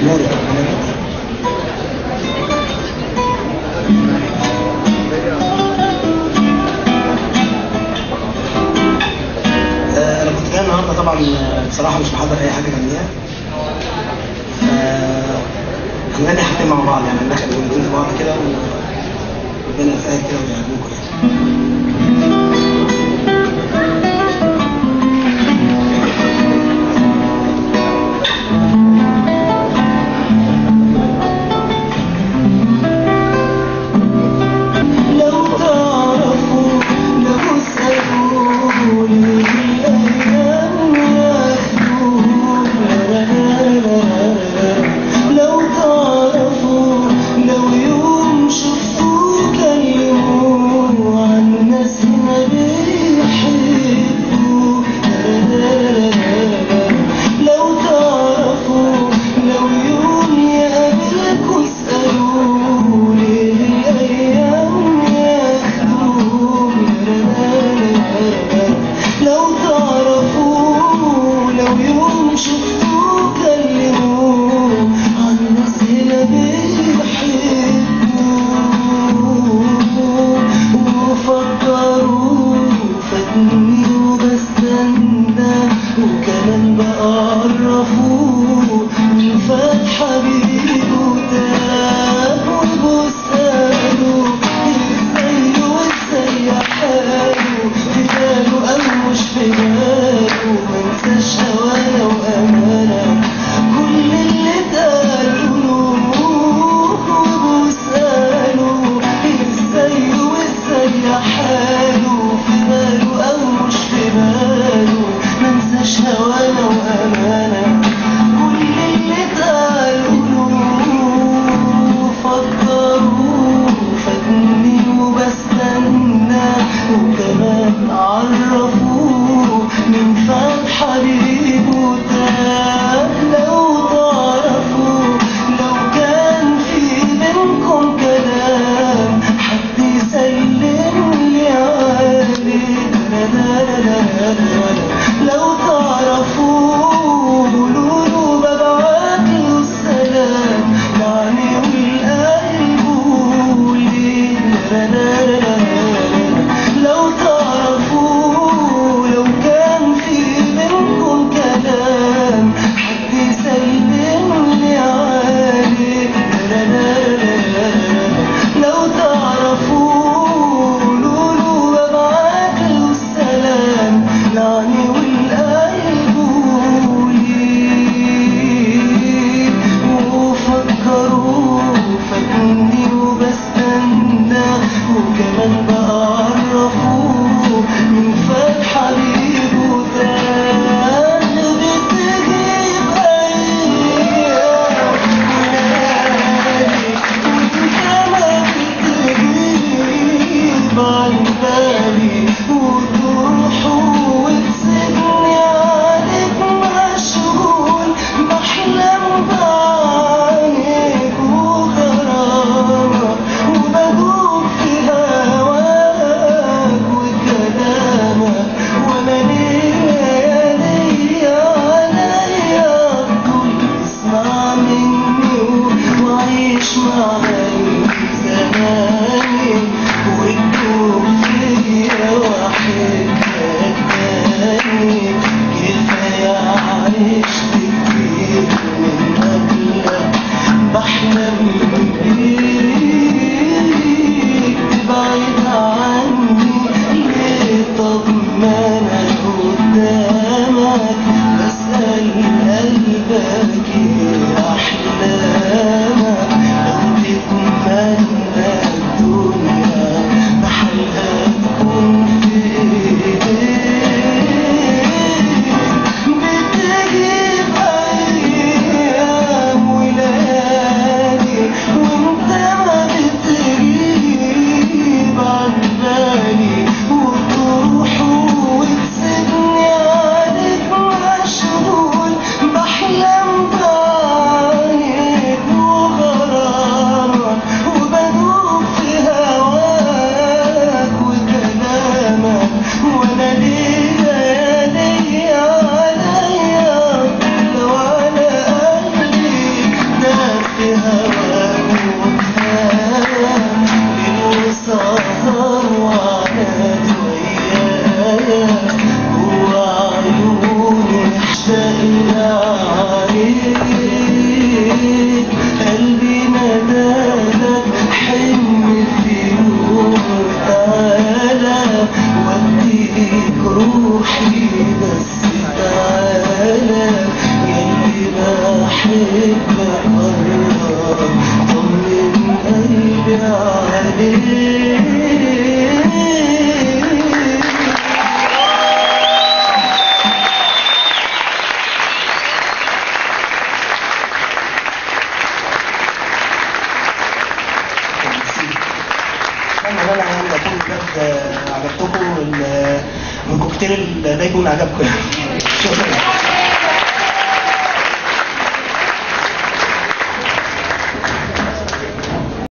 مالك مالك آه، انا كنت جاي النهارده طبعا آه، بصراحه مش محضر اي حاجه جنبيها هنغني حاجتين مع بعض يعني ندخل الاغنيتين في بعض كده وربنا يسهل كده ويعجبكم يعني لو تعرفوا لو اسألوا ليه الأيام ياخدوه لو تعرفوا لو يوم شفتوا كلموا عن ناس ما بيحبوا لو تعرفوا لو يوم يقابلكوا اسألوا ليه الأيام ياخدوه لو تعرفوا لو يوم شفتوا كلموا عن ناس هنا بيحبوا وفكروا فاتني وبستنى وكمان بعرفوا من فات حبيبه تاه وبسأله ازاي وازاي حاله في باله او مش في باله منساش هوانا وامانه كل اللي اتقالوا وبسأله ازاي وازاي حاله في باله او مش في باله منساش هوانا وامانه كل اللي اتقالوا فكروا فاتني وبستنى وكمان عرفوا من فات حبيبه ده لو تعرفوا لو كان في بينكم كلام حد يسلم لي عليه لا لا لا لا لا لو تعرفوا قولوا له ببعت له السلام يعني والقلب ليه لا لا لا لا لو تعرفوا لو كان في بينكم كلام خير ال- ده يكون عجبكم يعني شكرا